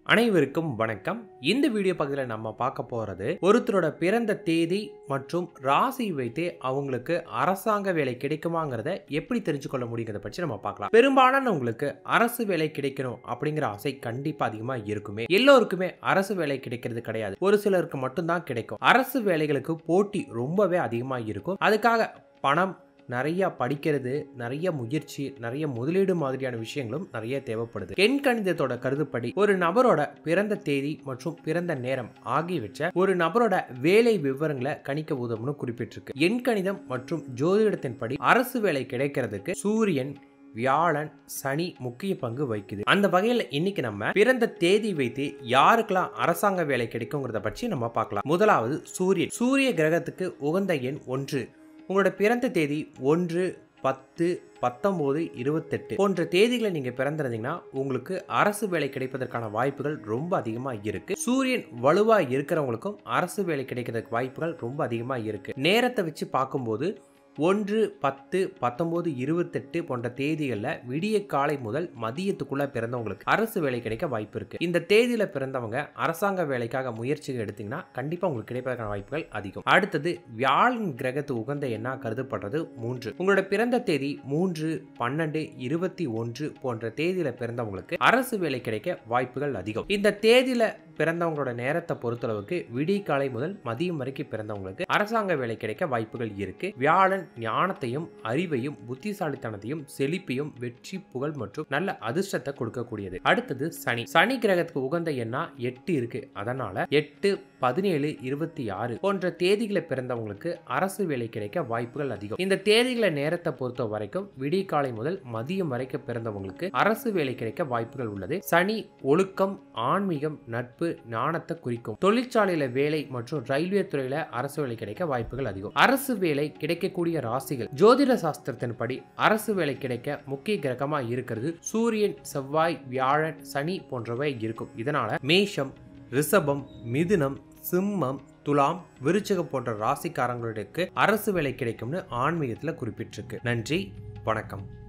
அனைவருக்கும் வணக்கம் இந்த வீடியோ பகுதியில் நம்ம பார்க்க போறது ஒருத்தரோட பிறந்த தேதி மற்றும் ராசி வைத்தே அவங்களுக்கு அரசாங்க வேலை கிடைக்குமாங்கிறத எப்படி தெரிஞ்சுக்கொள்ள முடியுங்கிறத பற்றி நம்ம பார்க்கலாம் பெரும்பாலானவங்களுக்கு அரசு வேலை கிடைக்கணும் அப்படிங்கிற ஆசை கண்டிப்பா அதிகமா இருக்குமே எல்லோருக்குமே அரசு வேலை கிடைக்கிறது கிடையாது ஒரு சிலருக்கு மட்டும்தான் கிடைக்கும் அரசு வேலைகளுக்கு போட்டி ரொம்பவே அதிகமா இருக்கும் அதுக்காக பணம் நிறைய படிக்கிறது நிறைய முயற்சி நிறைய முதலீடு மாதிரியான விஷயங்களும் நிறைய தேவைப்படுது எண் கணிதத்தோட கருதுப்படி ஒரு நபரோட பிறந்த தேதி மற்றும் பிறந்த நேரம் ஆகியவற்றை ஒரு நபரோட வேலை விவரங்களை கணிக்க உதவும்னு குறிப்பிட்டிருக்கு எண் கணிதம் மற்றும் ஜோதிடத்தின்படி அரசு வேலை கிடைக்கிறதுக்கு சூரியன் வியாழன் சனி முக்கிய பங்கு வகிக்குது அந்த வகையில் இன்னைக்கு நம்ம பிறந்த தேதி வைத்து யாருக்கெல்லாம் அரசாங்க வேலை கிடைக்குங்கிறத பற்றி நம்ம பார்க்கலாம் முதலாவது சூரியன் சூரிய கிரகத்துக்கு உகந்த எண் ஒன்று உங்களோட பிறந்த தேதி ஒன்று பத்து பத்தொம்போது இருபத்தெட்டு போன்ற தேதிகளை நீங்க பிறந்திருந்தீங்கன்னா உங்களுக்கு அரசு வேலை கிடைப்பதற்கான வாய்ப்புகள் ரொம்ப அதிகமா இருக்கு சூரியன் வலுவா இருக்கிறவங்களுக்கும் அரசு வேலை கிடைக்கிறதுக்கு வாய்ப்புகள் ரொம்ப அதிகமா இருக்கு நேரத்தை வச்சு பார்க்கும்போது ஒன்று பத்து பத்தொம்போது இருபத்தெட்டு போன்ற தேதிகளில் விடிய காலை முதல் மதியத்துக்குள்ள பிறந்தவங்களுக்கு அரசு வேலை கிடைக்க வாய்ப்பு இருக்கு இந்த தேதியில பிறந்தவங்க அரசாங்க வேலைக்காக முயற்சிகள் எடுத்தீங்கன்னா கண்டிப்பா உங்களுக்கு கிடைப்பதற்கான வாய்ப்புகள் அதிகம் அடுத்தது வியாழன் கிரகத்து உகந்த எண்ணா கருதப்படுறது மூன்று உங்களோட பிறந்த தேதி மூன்று பன்னெண்டு இருபத்தி ஒன்று போன்ற தேதியில பிறந்தவங்களுக்கு அரசு வேலை கிடைக்க வாய்ப்புகள் அதிகம் இந்த தேதியில பிறந்தவங்களோட நேரத்தை பொறுத்தளவுக்கு விடிய காலை முதல் மதியம் வரைக்கும் பிறந்தவங்களுக்கு அரசாங்க வேலை கிடைக்க வாய்ப்புகள் இருக்கு வியாழன் ஞானத்தையும் அறிவையும் புத்திசாலித்தனத்தையும் செழிப்பையும் வெற்றி புகழ் மற்றும் நல்ல அதிர்ஷ்டத்தை கொடுக்கக்கூடியது அடுத்தது சனி சனி கிரகத்துக்கு உகந்த எண்ணா எட்டு இருக்கு அதனால எட்டு பதினேழு இருபத்தி ஆறு போன்ற தேதிகளை பிறந்தவங்களுக்கு அரசு வேலை கிடைக்க வாய்ப்புகள் அதிகம் இந்த தேதிகளை நேரத்தை பொறுத்த வரைக்கும் விடிய காலை முதல் மதியம் வரைக்கும் பிறந்தவங்களுக்கு அரசு வேலை கிடைக்க வாய்ப்புகள் உள்ளது சனி ஒழுக்கம் ஆன்மீகம் நட்பு ஞானத்தை குறிக்கும் தொழிற்சாலையில வேலை மற்றும் ரயில்வே துறையில அரசு வேலை கிடைக்க வாய்ப்புகள் அதிகம் அரசு வேலை கிடைக்கக்கூடிய ராசிகள் ஜோதிட சாஸ்திரத்தின்படி அரசு வேலை கிடைக்க முக்கிய கிரகமா இருக்கிறது சூரியன் செவ்வாய் வியாழன் சனி போன்றவை இருக்கும் இதனால மேஷம் ரிஷபம் மிதுனம் சிம்மம் துலாம் விருச்சகம் போன்ற ராசிக்காரங்களுக்கு அரசு வேலை கிடைக்கும்னு ஆன்மீகத்துல குறிப்பிட்டிருக்கு நன்றி வணக்கம்